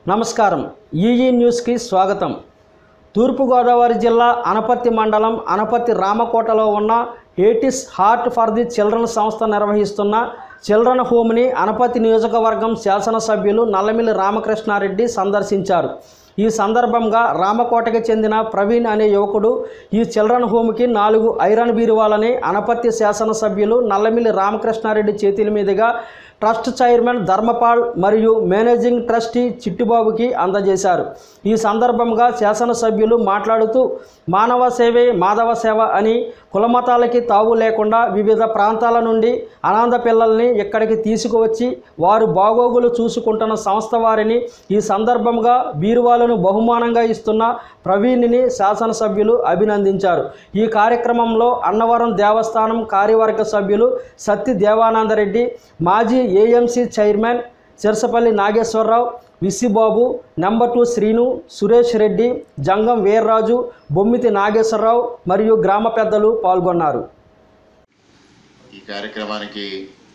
నమస్కారం ఈఈ న్యూస్కి స్వాగతం తూర్పుగోదావరి జిల్లా అనపర్తి మండలం అనపర్తి రామకోటలో ఉన్న ఏటిస్ హార్ట్ ఫర్ ది చిల్డ్రన్ సంస్థ నిర్వహిస్తున్న చిల్డ్రన్ హోమ్ని అనపర్తి నియోజకవర్గం శాసనసభ్యులు నల్లమిల్లి రామకృష్ణారెడ్డి సందర్శించారు ఈ సందర్భంగా రామకోటకి చెందిన ప్రవీణ్ అనే యువకుడు ఈ చిల్డ్రన్ హోమ్కి నాలుగు ఐరన్ బీరువాలని అనపర్తి శాసనసభ్యులు నల్లమిల్లి రామకృష్ణారెడ్డి చేతుల మీదుగా ట్రస్ట్ చైర్మన్ ధర్మపాల్ మరియు మేనేజింగ్ ట్రస్టీ చిట్టుబాబుకి అందజేశారు ఈ సందర్భంగా శాసనసభ్యులు మాట్లాడుతూ మానవ సేవే మాధవ సేవ అని కులమతాలకి తావు లేకుండా వివిధ ప్రాంతాల నుండి అనాథ పిల్లల్ని ఇక్కడికి తీసుకువచ్చి వారు బాగోగులు చూసుకుంటున్న సంస్థ వారిని ఈ సందర్భంగా బీరువాలను బహుమానంగా ఇస్తున్న ప్రవీణ్ని శాసనసభ్యులు అభినందించారు ఈ కార్యక్రమంలో అన్నవరం దేవస్థానం కార్యవర్గ సభ్యులు సత్తి దేవానందరెడ్డి మాజీ AMC chairman Sirasapalli Nageswara Rao Visibabu number two Srinu Suresh Reddy Jangam Veerraju Bommithi Nageswara Rao మరియు గ్రామ పెద్దలు పాల్గొన్నారు ఈ కార్యక్రమానికి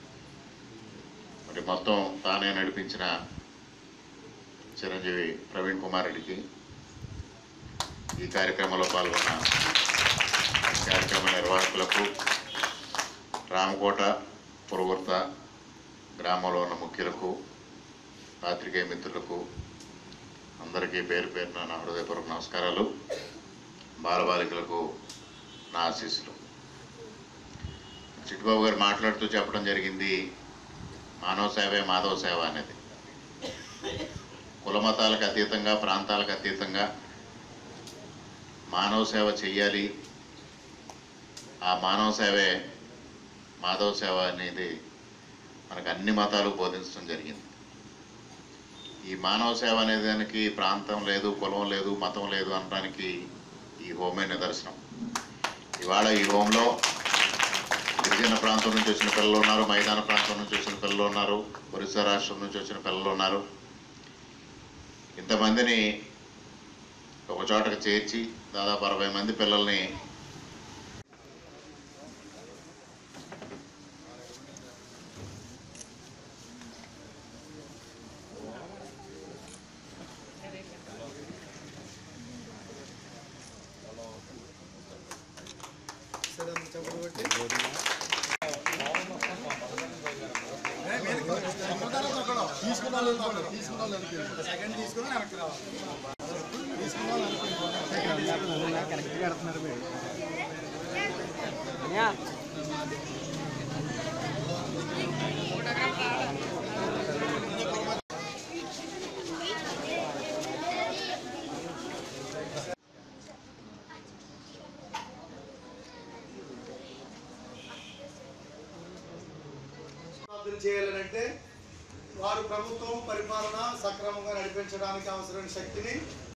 మరి మొత్తం తానే నడిపించిన చిరంజీవి ప్రవీణ్ కుమార్ రెడ్డికి ఈ కార్యక్రమంలో పాల్గొన్న ఈ కార్యక్రమ నిర్వాహకులకు రామకోట పురవర్త గ్రామంలో ఉన్న ముఖ్యులకు పాత్రికేయ మిత్రులకు అందరికీ పేరు పేరున నా హృదయపూర్వక నమస్కారాలు బాలబాలికలకు నా ఆశీస్సులు చిట్టుబాబు గారు మాట్లాడుతూ చెప్పడం జరిగింది మానవ సేవే మాధవ సేవ అనేది కులమతాలకు అతీతంగా ప్రాంతాలకు అతీతంగా మానవ సేవ చెయ్యాలి ఆ మానవ సేవే మాధవ సేవ అనేది మనకు అన్ని మతాలు బోధించడం జరిగింది ఈ మానవ సేవ అనే దానికి ప్రాంతం లేదు కులం లేదు మతం లేదు అనడానికి ఈ హోమే నిదర్శనం ఇవాళ ఈ హోంలో గిరిజన ప్రాంతం నుంచి వచ్చిన పిల్లలు ఉన్నారు మైదాన ప్రాంతం నుంచి వచ్చిన పిల్లలు ఉన్నారు ఒరిస్సా రాష్ట్రం నుంచి వచ్చిన పిల్లలు ఉన్నారు ఇంతమందిని ఒక చోటకు చేర్చి దాదాపు అరవై మంది పిల్లల్ని అభివృద్ధి చేయాలంటే వారు ప్రభుత్వం పరిపాలన సక్రమంగా నడిపించడానికి అవసరమైన శక్తిని